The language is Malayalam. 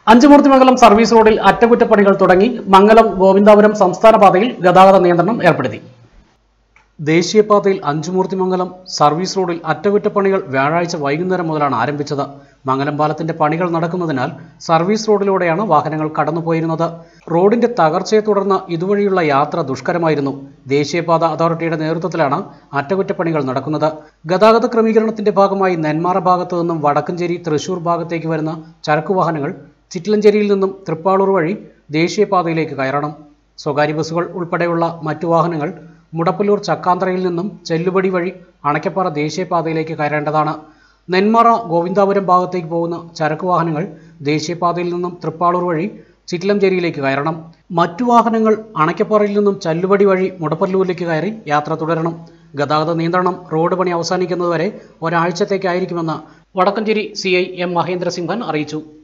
അഞ്ചുമൂർത്തിമംഗലം സർവീസ് റോഡിൽ അറ്റകുറ്റപ്പണികൾ തുടങ്ങി മംഗലം ഗോവിന്ദാപുരം സംസ്ഥാന പാതയിൽ ഗതാഗത നിയന്ത്രണം ഏർപ്പെടുത്തി ദേശീയപാതയിൽ അഞ്ചുമൂർത്തിമംഗലം സർവീസ് റോഡിൽ അറ്റകുറ്റപ്പണികൾ വ്യാഴാഴ്ച വൈകുന്നേരം മുതലാണ് ആരംഭിച്ചത് മംഗലം പാലത്തിന്റെ പണികൾ നടക്കുന്നതിനാൽ സർവീസ് റോഡിലൂടെയാണ് വാഹനങ്ങൾ കടന്നുപോയിരുന്നത് റോഡിന്റെ തകർച്ചയെ തുടർന്ന് ഇതുവഴിയുള്ള യാത്ര ദുഷ്കരമായിരുന്നു ദേശീയപാത അതോറിറ്റിയുടെ നേതൃത്വത്തിലാണ് അറ്റകുറ്റപ്പണികൾ നടക്കുന്നത് ഗതാഗത ക്രമീകരണത്തിന്റെ ഭാഗമായി നെന്മാറ ഭാഗത്തു നിന്നും വടക്കഞ്ചേരി തൃശൂർ ഭാഗത്തേക്ക് വരുന്ന ചരക്കു വാഹനങ്ങൾ ചിറ്റിലഞ്ചേരിയിൽ നിന്നും തൃപ്പാളൂർ വഴി ദേശീയപാതയിലേക്ക് കയറണം സ്വകാര്യ ബസ്സുകൾ ഉൾപ്പെടെയുള്ള മറ്റു വാഹനങ്ങൾ മുടപ്പല്ലൂർ ചക്കാന്തറയിൽ നിന്നും ചെല്ലുപടി വഴി അണയ്ക്കപ്പാറ ദേശീയപാതയിലേക്ക് കയറേണ്ടതാണ് നെന്മാറ ഗോവിന്ദാപുരം ഭാഗത്തേക്ക് പോകുന്ന ചരക്ക് വാഹനങ്ങൾ ദേശീയപാതയിൽ നിന്നും തൃപ്പാളൂർ വഴി ചിറ്റിലഞ്ചേരിയിലേക്ക് കയറണം മറ്റു വാഹനങ്ങൾ അണയ്ക്കപ്പാറയിൽ നിന്നും ചല്ലുപടി വഴി മുടപ്പല്ലൂരിലേക്ക് കയറി യാത്ര തുടരണം ഗതാഗത നിയന്ത്രണം റോഡ് പണി അവസാനിക്കുന്നതുവരെ ഒരാഴ്ചത്തേക്കായിരിക്കുമെന്ന് Vadakkanchery C I M Mahendrasimhan അറിയിച്ചു